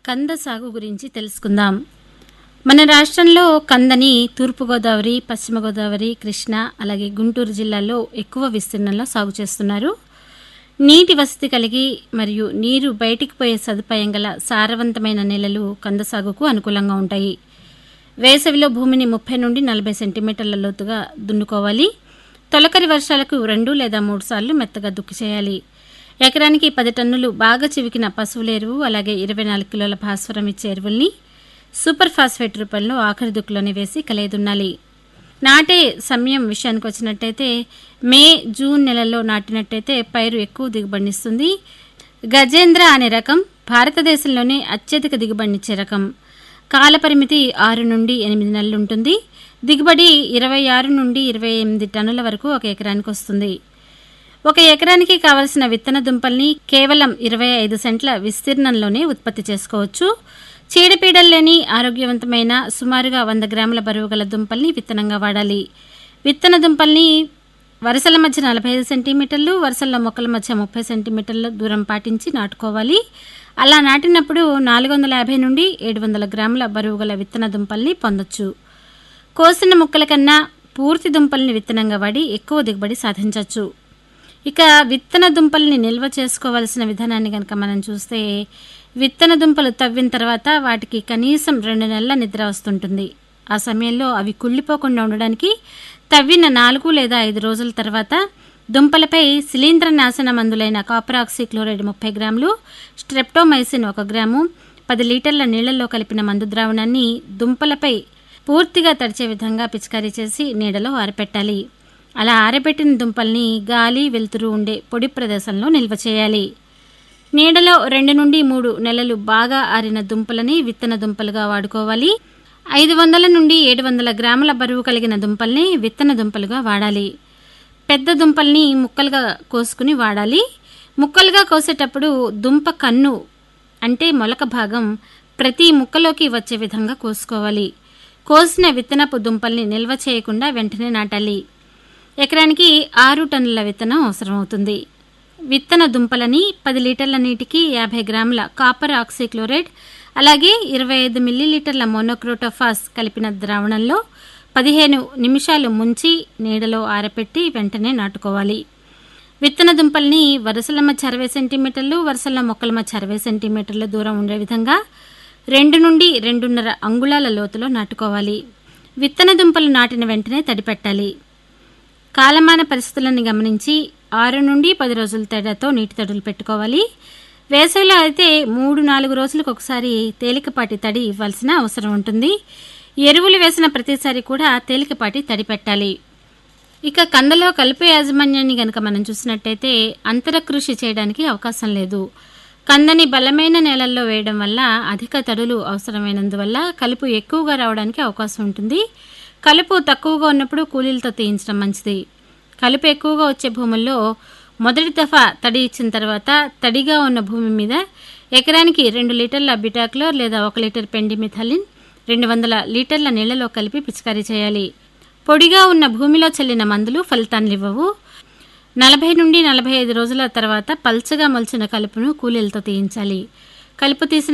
కంద సాగు గురించి తెలుసుకుందాం మన రాష్ట్రంలో కందని తూర్పుగోదావరి పశ్చిమ గోదావరి కృష్ణా అలాగే గుంటూరు జిల్లాల్లో ఎక్కువ విస్తీర్ణంలో సాగు చేస్తున్నారు నీటి వసతి కలిగి మరియు నీరు బయటికి పోయే సదుపాయం గల సారవంతమైన నేలలు కంద సాగుకు అనుకూలంగా ఉంటాయి వేసవిలో భూమిని ముప్పై నుండి నలభై సెంటీమీటర్ల లోతుగా దున్నుకోవాలి తొలకరి వర్షాలకు రెండు లేదా మూడు సార్లు మెత్తగా దుక్కి చేయాలి ఎకరానికి పది టన్నులు బాగా చివికిన పశువుల ఎరువు అలాగే ఇరవై నాలుగు కిలోల భాస్వరం ఇచ్చే ఎరువుల్ని సూపర్ ఫాస్ఫేట్ రూపంలో ఆఖరి దుక్కులోనే వేసి కలయదున్నాలి నాటే సమయం విషయానికి వచ్చినట్టయితే మే జూన్ నెలల్లో నాటినట్టయితే పైరు ఎక్కువ దిగుబడినిస్తుంది గజేంద్ర అనే రకం భారతదేశంలోనే అత్యధిక దిగుబడినిచ్చే రకం కాలపరిమితి ఆరు నుండి ఎనిమిది నెలలు ఉంటుంది దిగుబడి ఇరవై ఆరు నుండి ఇరవై ఎనిమిది టన్నుల వరకు ఒక ఎకరానికి వస్తుంది ఒక ఎకరానికి కావలసిన విత్తన దుంపల్ని కేవలం ఇరవై ఐదు సెంట్ల విస్తీర్ణంలోనే ఉత్పత్తి చేసుకోవచ్చు చీడపీడలు లేని ఆరోగ్యవంతమైన సుమారుగా వంద గ్రాముల బరువు గల దుంపల్ని విత్తనంగా వాడాలి విత్తన దుంపల్ని వరుసల మధ్య నలభై ఐదు సెంటీమీటర్లు వరుసల మొక్కల మధ్య ముప్పై సెంటీమీటర్ల దూరం పాటించి నాటుకోవాలి అలా నాటినప్పుడు నాలుగు వందల యాభై నుండి ఏడు వందల గ్రాముల బరువు గల విత్తన దుంపల్ని పొందొచ్చు కోసిన ముక్కల కన్నా పూర్తి దుంపల్ని విత్తనంగా వాడి ఎక్కువ దిగుబడి సాధించవచ్చు ఇక విత్తన దుంపల్ని నిల్వ చేసుకోవాల్సిన విధానాన్ని కనుక మనం చూస్తే విత్తన దుంపలు తవ్విన తర్వాత వాటికి కనీసం రెండు నెలల నిద్ర వస్తుంటుంది ఆ సమయంలో అవి కుళ్ళిపోకుండా ఉండడానికి తవ్విన నాలుగు లేదా ఐదు రోజుల తర్వాత దుంపలపై శిలీంద్ర నాశన మందులైన కాపర్ ఆక్సిక్లోరైడ్ ముప్పై గ్రాములు స్ట్రెప్టోమైసిన్ ఒక గ్రాము పది లీటర్ల నీళ్లలో కలిపిన మందు ద్రావణాన్ని దుంపలపై పూర్తిగా తడిచే విధంగా పిచికారీ చేసి నీడలో ఆరపెట్టాలి అలా ఆరబెట్టిన దుంపల్ని గాలి వెలుతురు ఉండే పొడి ప్రదేశంలో నిల్వ చేయాలి నీడలో రెండు నుండి మూడు నెలలు బాగా ఆరిన దుంపలని విత్తన దుంపలుగా వాడుకోవాలి ఐదు వందల నుండి ఏడు వందల గ్రాముల బరువు కలిగిన దుంపల్ని విత్తన దుంపలుగా వాడాలి పెద్ద దుంపల్ని ముక్కలుగా కోసుకుని వాడాలి ముక్కలుగా కోసేటప్పుడు దుంప కన్ను అంటే మొలక భాగం ప్రతి ముక్కలోకి వచ్చే విధంగా కోసుకోవాలి కోసిన విత్తనపు దుంపల్ని నిల్వ చేయకుండా వెంటనే నాటాలి ఎకరానికి ఆరు టన్నుల విత్తనం అవసరమవుతుంది విత్తన దుంపలని పది లీటర్ల నీటికి యాభై గ్రాముల కాపర్ ఆక్సిక్లోరైడ్ అలాగే ఇరవై ఐదు మిల్లీలీటర్ల మోనోక్రోటోఫాస్ కలిపిన ద్రావణంలో పదిహేను నిమిషాలు ముంచి నీడలో ఆరపెట్టి వెంటనే నాటుకోవాలి విత్తన దుంపల్ని వరుసల మధ్య అరవై సెంటీమీటర్లు వరుసల మొక్కల మధ్య అరవై సెంటీమీటర్ల దూరం ఉండే విధంగా రెండు నుండి రెండున్నర అంగుళాల లోతులో నాటుకోవాలి విత్తన దుంపలు నాటిన వెంటనే తడిపెట్టాలి కాలమాన పరిస్థితులను గమనించి ఆరు నుండి పది రోజుల తేడాతో నీటి తడులు పెట్టుకోవాలి వేసవిలో అయితే మూడు నాలుగు రోజులకు ఒకసారి తేలికపాటి తడి ఇవ్వాల్సిన అవసరం ఉంటుంది ఎరువులు వేసిన ప్రతిసారి కూడా తేలికపాటి తడి పెట్టాలి ఇక కందలో కలుపు యాజమాన్యాన్ని గనక మనం చూసినట్టయితే అంతర కృషి చేయడానికి అవకాశం లేదు కందని బలమైన నేలల్లో వేయడం వల్ల అధిక తడులు అవసరమైనందువల్ల కలుపు ఎక్కువగా రావడానికి అవకాశం ఉంటుంది కలుపు తక్కువగా ఉన్నప్పుడు కూలీలతో తీయించడం మంచిది కలుపు ఎక్కువగా వచ్చే భూముల్లో మొదటి దఫా తడి ఇచ్చిన తర్వాత తడిగా ఉన్న భూమి మీద ఎకరానికి రెండు లీటర్ల బిటాక్లో లేదా ఒక లీటర్ పెండిమిథలిన్ రెండు వందల లీటర్ల నీళ్లలో కలిపి పిచికారీ చేయాలి పొడిగా ఉన్న భూమిలో చల్లిన మందులు ఫలితాన్నివ్వవు నలభై నుండి నలభై ఐదు రోజుల తర్వాత పల్చగా మొలిచిన కలుపును కూలీలతో తీయించాలి కలుపు తీసిన